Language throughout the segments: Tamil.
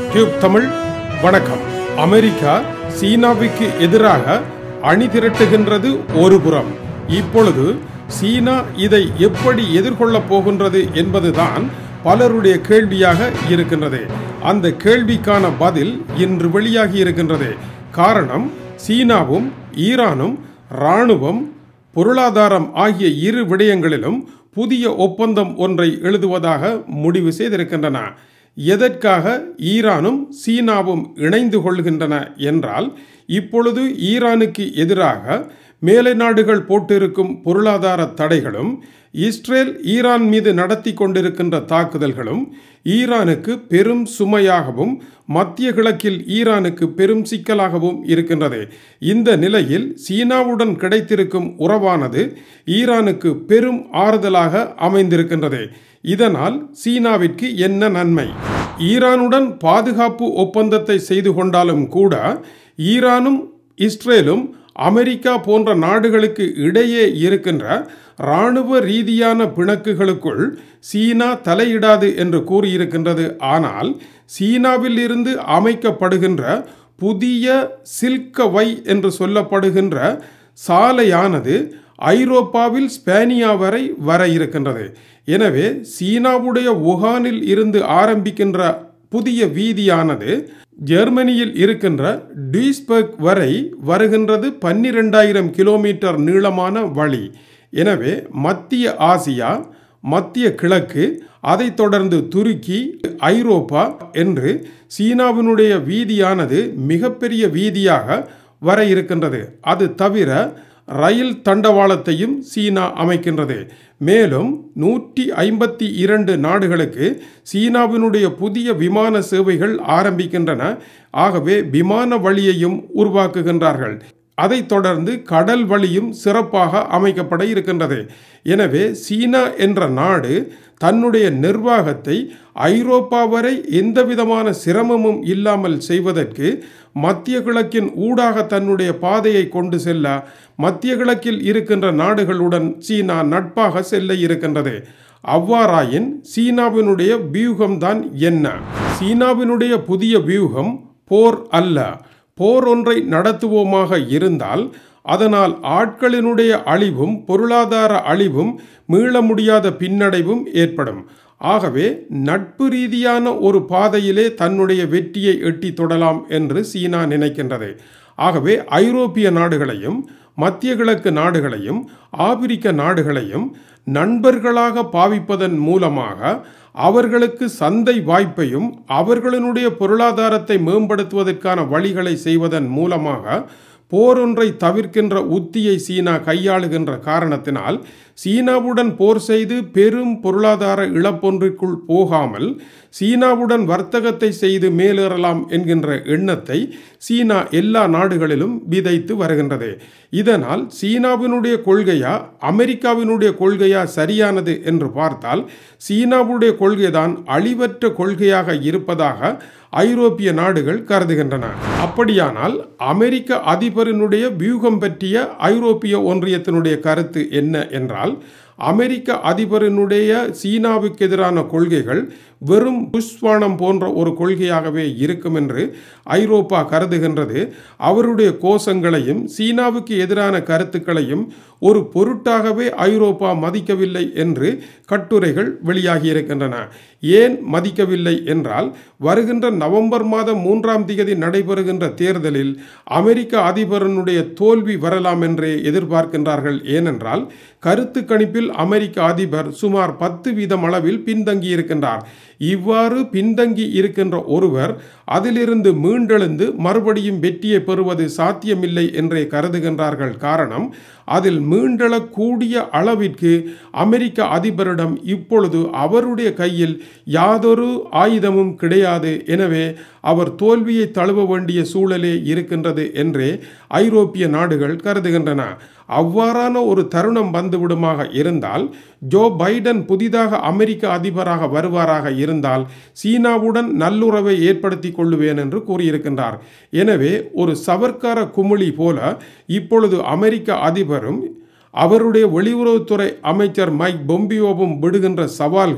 டியூப் தமிழ் வணக்கம் அமெரிக்கா சீனாவுக்கு எதிராக அணி திரட்டுகின்றது ஒரு புறம் இப்பொழுது சீனா இதை எப்படி எதிர்கொள்ளப் போகின்றது என்பதுதான் பலருடைய கேள்வியாக இருக்கின்றது அந்த கேள்விக்கான பதில் இன்று வெளியாகி இருக்கின்றது காரணம் சீனாவும் ஈரானும் இராணுவம் பொருளாதாரம் ஆகிய இரு விடயங்களிலும் புதிய ஒப்பந்தம் ஒன்றை எழுதுவதாக முடிவு செய்திருக்கின்றன எதற்காக ஈரானும் சீனாவும் இணைந்து கொள்கின்றன என்றால் இப்பொழுது ஈரானுக்கு எதிராக மேலை நாடுகள் போட்டிருக்கும் பொருளாதார தடைகளும் இஸ்ரேல் ஈரான் மீது நடத்தி கொண்டிருக்கின்ற தாக்குதல்களும் ஈரானுக்கு பெரும் சுமையாகவும் மத்திய கிழக்கில் ஈரானுக்கு பெரும் சிக்கலாகவும் இருக்கின்றது இந்த நிலையில் சீனாவுடன் கிடைத்திருக்கும் உறவானது ஈரானுக்கு பெரும் ஆறுதலாக அமைந்திருக்கின்றது இதனால் சீனாவிற்கு என்ன நன்மை ஈரானுடன் பாதுகாப்பு ஒப்பந்தத்தை செய்து கொண்டாலும் கூட ஈரானும் இஸ்ரேலும் அமெரிக்கா போன்ற நாடுகளுக்கு இடையே இருக்கின்ற இராணுவ ரீதியான பிணக்குகளுக்குள் சீனா தலையிடாது என்று கூறியிருக்கின்றது ஆனால் சீனாவில் இருந்து அமைக்கப்படுகின்ற புதிய சில்கவை என்று சொல்லப்படுகின்ற சாலையானது ஐரோப்பாவில் ஸ்பேனியா வரை வர இருக்கின்றது எனவே சீனாவுடைய வுகானில் இருந்து ஆரம்பிக்கின்ற புதிய வீதியானது ஜெர்மனியில் இருக்கின்ற டூஸ்பர்க் வரை வருகின்றது பன்னிரெண்டாயிரம் கிலோமீட்டர் நீளமான வழி எனவே மத்திய ஆசியா மத்திய கிழக்கு அதைத் தொடர்ந்து துருக்கி ஐரோப்பா என்று சீனாவினுடைய வீதியானது மிகப்பெரிய வீதியாக வர இருக்கின்றது அது தவிர ரயில் தண்டவாளத்தையும் சீனா அமைக்கின்றது மேலும் நூற்றி ஐம்பத்தி இரண்டு நாடுகளுக்கு சீனாவினுடைய புதிய விமான சேவைகள் ஆரம்பிக்கின்றன ஆகவே விமான வழியையும் உருவாக்குகின்றார்கள் அதைத் தொடர்ந்து கடல் வழியும் சிறப்பாக அமைக்கப்பட இருக்கின்றது எனவே சீனா என்ற நாடு தன்னுடைய நிர்வாகத்தை ஐரோப்பா வரை எந்தவிதமான சிரமமும் இல்லாமல் செய்வதற்கு மத்திய கிழக்கின் ஊடாக தன்னுடைய பாதையை கொண்டு செல்ல மத்திய கிழக்கில் இருக்கின்ற நாடுகளுடன் சீனா நட்பாக செல்ல இருக்கின்றது அவ்வாறாயின் சீனாவினுடைய வியூகம்தான் என்ன சீனாவினுடைய புதிய வியூகம் போர் அல்ல போர் ஒன்றை நடத்துவோமாக இருந்தால் அதனால் ஆட்களினுடைய அழிவும் பொருளாதார அழிவும் மீள முடியாத பின்னடைவும் ஏற்படும் ஆகவே நட்பு ரீதியான ஒரு பாதையிலே தன்னுடைய வெற்றியை எட்டி தொடலாம் என்று சீனா நினைக்கின்றது ஆகவே ஐரோப்பிய நாடுகளையும் மத்திய கிழக்கு நாடுகளையும் ஆப்பிரிக்க நாடுகளையும் நண்பர்களாக பாவிப்பதன் மூலமாக அவர்களுக்கு சந்தை வாய்ப்பையும் அவர்களினுடைய பொருளாதாரத்தை மேம்படுத்துவதற்கான வழிகளை செய்வதன் மூலமாக போரொன்றை தவிர்க்கின்ற உத்தியை சீனா கையாளுகின்ற காரணத்தினால் சீனாவுடன் போர் செய்து பெரும் பொருளாதார இழப்பொன்றிற்குள் போகாமல் சீனாவுடன் வர்த்தகத்தை செய்து மேலேறலாம் என்கின்ற எண்ணத்தை சீனா எல்லா நாடுகளிலும் விதைத்து வருகின்றது இதனால் சீனாவினுடைய கொள்கையா அமெரிக்காவினுடைய கொள்கையா சரியானது என்று பார்த்தால் சீனாவுடைய கொள்கைதான் அழிவற்ற கொள்கையாக இருப்பதாக ஐரோப்பிய நாடுகள் கருதுகின்றன அப்படியானால் அமெரிக்க அதிபரினுடைய வியூகம் பற்றிய ஐரோப்பிய ஒன்றியத்தினுடைய கருத்து என்ன என்றால் அமெரிக்க அதிபரினுடைய சீனாவுக்கு எதிரான கொள்கைகள் வெறும் புஷ்வானம் போன்ற ஒரு கொள்கையாகவே இருக்கும் என்று ஐரோப்பா கருதுகின்றது அவருடைய கோஷங்களையும் சீனாவுக்கு எதிரான கருத்துக்களையும் ஒரு பொருட்டாகவே ஐரோப்பா மதிக்கவில்லை என்று கட்டுரைகள் வெளியாகி இருக்கின்றன ஏன் மதிக்கவில்லை என்றால் வருகின்ற நவம்பர் மாதம் மூன்றாம் தேதி நடைபெறுகின்ற தேர்தலில் அமெரிக்க அதிபரனுடைய தோல்வி வரலாம் என்றே எதிர்பார்க்கின்றார்கள் ஏனென்றால் கருத்து கணிப்பில் அமெரிக்க அதிபர் சுமார் பத்து வீதம் அளவில் பின்தங்கி இருக்கின்றார் இவ்வாறு பின்தங்கி இருக்கின்ற ஒருவர் அதிலிருந்து மீண்டெழுந்து மறுபடியும் வெற்றியை பெறுவது சாத்தியமில்லை என்றே கருதுகின்றார்கள் காரணம் அதில் மீண்டெழக்கூடிய அளவிற்கு அமெரிக்க அதிபரிடம் இப்பொழுது அவருடைய கையில் யாதொரு ஆயுதமும் கிடையாது எனவே அவர் தோல்வியை தழுவ வேண்டிய சூழலே இருக்கின்றது என்றே ஐரோப்பிய நாடுகள் கருதுகின்றன அவ்வாறான ஒரு தருணம் வந்துவிடுமாக இருந்தால் ஜோ பைடன் புதிதாக அமெரிக்க அதிபராக வருவாராக இருந்தால் சீனாவுடன் நல்லுறவை ஏற்படுத்தி கொள்ளுவேன் என்று கூறியிருக்கின்றார் எனவே ஒரு சவர்க்கார குமிழி போல இப்பொழுது அமெரிக்க அதிபரும் அவருடைய வெளியுறவுத்துறை அமைச்சர் மைக் பொம்பியோவும் விடுகின்ற சவால்கள்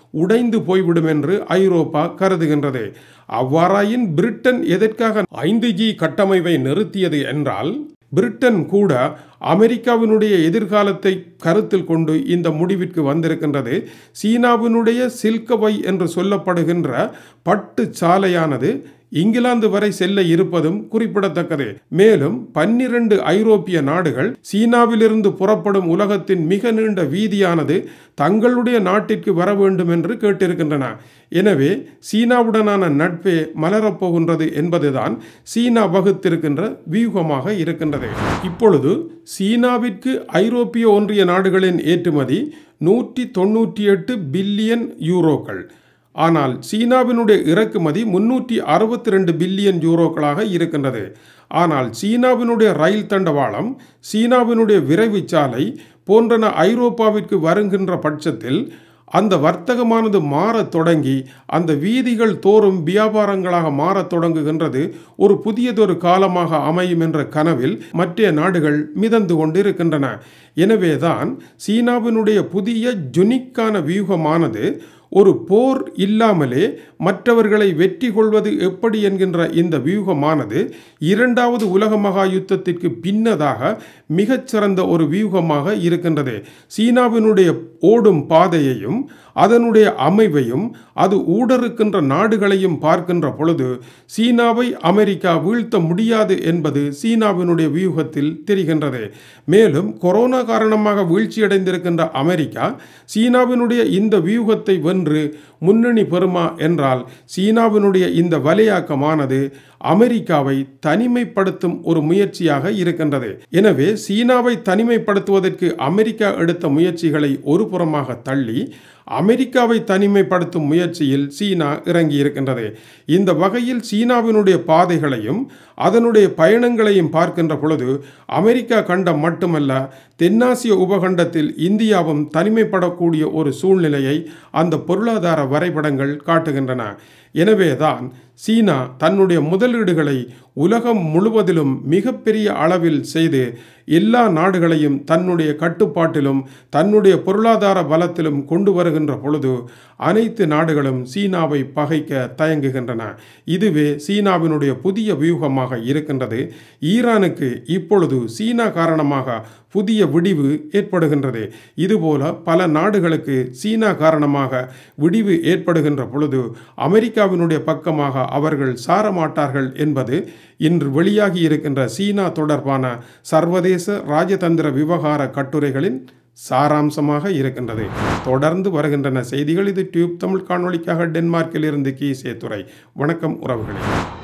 உடைந்து போய்விடும் என்று ஐரோப்பா கருதுகின்றது அவ்வாறாயின் பிரிட்டன் எதற்காக ஐந்து ஜி கட்டமைப்பை நிறுத்தியது என்றால் பிரிட்டன் கூட அமெரிக்காவினுடைய எதிர்காலத்தை கருத்தில் கொண்டு இந்த முடிவிற்கு வந்திருக்கின்றது சீனாவினுடைய சில்கவை என்று சொல்லப்படுகின்ற பட்டு சாலையானது இங்கிலாந்து வரை செல்ல இருப்பதும் குறிப்பிடத்தக்கது மேலும் பன்னிரண்டு ஐரோப்பிய நாடுகள் சீனாவிலிருந்து புறப்படும் உலகத்தின் மிக நீண்ட வீதியானது தங்களுடைய நாட்டிற்கு வர வேண்டும் என்று கேட்டிருக்கின்றன எனவே சீனாவுடனான நட்பே மலரப்போகின்றது என்பதுதான் சீனா வகுத்திருக்கின்ற வியூகமாக இருக்கின்றது இப்பொழுது சீனாவிற்கு ஐரோப்பிய ஒன்றிய நாடுகளின் ஏற்றுமதி நூற்றி தொண்ணூற்றி எட்டு பில்லியன் யூரோக்கள் ஆனால் சீனாவினுடைய இறக்குமதி முன்னூற்றி அறுபத்தி ரெண்டு பில்லியன் யூரோக்களாக இருக்கின்றது ஆனால் சீனாவினுடைய ரயில் தண்டவாளம் சீனாவினுடைய விரைவு சாலை போன்றன ஐரோப்பாவிற்கு வருகின்ற பட்சத்தில் அந்த வர்த்தகமானது மாறத் தொடங்கி அந்த வீதிகள் தோறும் வியாபாரங்களாக மாறத் தொடங்குகின்றது ஒரு புதியதொரு காலமாக அமையும் என்ற கனவில் மற்ற நாடுகள் மிதந்து கொண்டிருக்கின்றன எனவேதான் சீனாவினுடைய புதிய ஜுனிக்கான வியூகமானது ஒரு போர் இல்லாமலே மற்றவர்களை வெற்றி கொள்வது எப்படி என்கின்ற இந்த வியூகமானது இரண்டாவது உலக மகா யுத்தத்திற்கு பின்னதாக மிகச்சிறந்த ஒரு வியூகமாக இருக்கின்றது சீனாவினுடைய ஓடும் பாதையையும் அதனுடைய அமைவையும் அது ஊடறுக்கின்ற நாடுகளையும் பார்க்கின்ற பொழுது சீனாவை அமெரிக்கா வீழ்த்த முடியாது என்பது சீனாவினுடைய வியூகத்தில் தெரிகின்றது மேலும் கொரோனா காரணமாக வீழ்ச்சியடைந்திருக்கின்ற அமெரிக்கா சீனாவினுடைய இந்த வியூகத்தை வென்று முன்னணி பெறுமா என்றால் சீனாவினுடைய இந்த வலையாக்கமானது அமெரிக்காவை தனிமைப்படுத்தும் ஒரு முயற்சியாக இருக்கின்றது எனவே சீனாவை தனிமைப்படுத்துவதற்கு அமெரிக்கா எடுத்த முயற்சிகளை ஒரு புறமாக தள்ளி அமெரிக்காவை தனிமைப்படுத்தும் முயற்சியில் சீனா இறங்கி இருக்கின்றது இந்த வகையில் சீனாவினுடைய பாதைகளையும் அதனுடைய பயணங்களையும் பார்க்கின்ற பொழுது அமெரிக்கா கண்டம் மட்டுமல்ல தென்னாசிய உபகண்டத்தில் இந்தியாவும் தனிமைப்படக்கூடிய ஒரு சூழ்நிலையை அந்த பொருளாதார வரைபடங்கள் காட்டுகின்றன எனவேதான் சீனா தன்னுடைய முதலீடுகளை உலகம் முழுவதிலும் மிகப்பெரிய அளவில் செய்து எல்லா நாடுகளையும் தன்னுடைய கட்டுப்பாட்டிலும் தன்னுடைய பொருளாதார பலத்திலும் கொண்டு வருகின்ற பொழுது அனைத்து நாடுகளும் சீனாவை பகைக்க தயங்குகின்றன இதுவே சீனாவினுடைய புதிய வியூகமாக இருக்கின்றது ஈரானுக்கு இப்பொழுது சீனா காரணமாக புதிய விடிவு ஏற்படுகின்றது இதுபோல பல நாடுகளுக்கு சீனா காரணமாக விடிவு ஏற்படுகின்ற பொழுது அமெரிக்காவினுடைய பக்கமாக அவர்கள் சாரமாட்டார்கள் என்பது இன்று வெளியாகி இருக்கின்ற சீனா தொடர்பான சர்வதேச ராஜதந்திர விவகார கட்டுரைகளின் சாராம்சமாக இருக்கின்றது தொடர்ந்து வருகின்றன செய்திகள் இது டியூப் தமிழ் காணொளிக்காக டென்மார்க்கில் இருந்து கீசே துறை வணக்கம் உறவுகளே